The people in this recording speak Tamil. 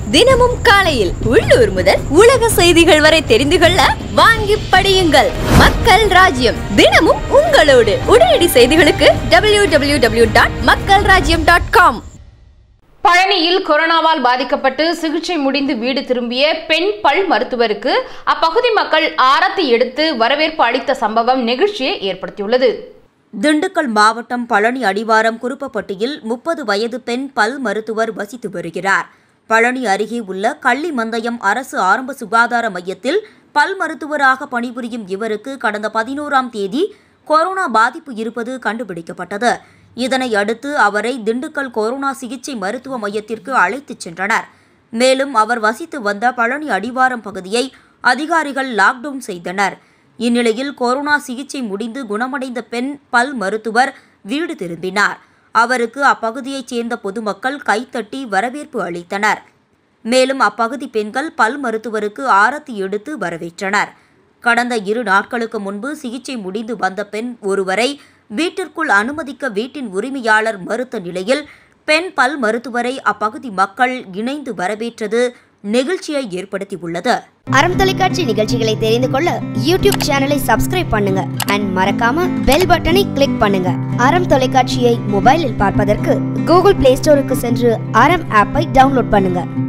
தினமும் காலையில் உள்ளூர் முதல் உலக செய்திகள் வரை தெரிந்து கொள்ள வாங்கி படியுங்கள் மக்கள் ராஜ்யம் தினமும் உங்களோடு உடனடி செய்திகளுக்கு டபிள்யூ டபிள்யூ டபிள்யூ டாட் மக்கள் ராஜ்யம் டாட் காம் பழனியில் கொரோனாவால் பாதிக்கப்பட்டு சிகிச்சை முடிந்து வீடு திரும்பிய பெண் பல் மருத்துவருக்கு அப்பகுதி மக்கள் ஆரத்தி எடுத்து வரவேற்பு அளித்த சம்பவம் நெகிழ்ச்சியை ஏற்படுத்தியுள்ளது திண்டுக்கல் மாவட்டம் பழனி அடிவாரம் குருப்பப்பட்டியில் முப்பது வயது பெண் பல் மருத்துவர் வசித்து வருகிறார் பழனி அருகே உள்ள கள்ளிமந்தயம் அரசு ஆரம்ப சுகாதார மையத்தில் பல் மருத்துவராக பணிபுரியும் இவருக்கு கடந்த பதினோராம் தேதி கொரோனா பாதிப்பு இருப்பது கண்டுபிடிக்கப்பட்டது இதனை அடுத்து அவரை திண்டுக்கல் கொரோனா சிகிச்சை மருத்துவ மையத்திற்கு அழைத்துச் சென்றனர் மேலும் அவர் வசித்து வந்த பழனி அடிவாரம் பகுதியை அதிகாரிகள் லாக்டவுன் செய்தனர் இந்நிலையில் கொரோனா சிகிச்சை முடிந்து குணமடைந்த பெண் பல் மருத்துவர் வீடு திரும்பினார் அவருக்கு அப்பகுதியைச் சேர்ந்த பொதுமக்கள் கைத்தட்டி வரவேற்பு அளித்தனர் மேலும் அப்பகுதி பெண்கள் பல் மருத்துவருக்கு ஆரத்தி எடுத்து வரவேற்றனர் கடந்த இரு நாட்களுக்கு முன்பு சிகிச்சை முடிந்து வந்த பெண் ஒருவரை வீட்டிற்குள் அனுமதிக்க வீட்டின் உரிமையாளர் மறுத்த நிலையில் பெண் பல் மருத்துவரை அப்பகுதி மக்கள் இணைந்து வரவேற்றது நெகிழ்ச்சியை ஏற்படுத்தியுள்ளது அறம் தொலைக்காட்சி நிகழ்ச்சிகளை தெரிந்து கொள்ள யூடியூப் சேனலை சப்ஸ்கிரைப் பண்ணுங்க அண்ட் மறக்காம பெல் பட்டனை கிளிக் பண்ணுங்க அறம் தொலைக்காட்சியை மொபைலில் பார்ப்பதற்கு கூகுள் பிளே ஸ்டோருக்கு சென்று அறம் ஆப்பை டவுன்லோட் பண்ணுங்க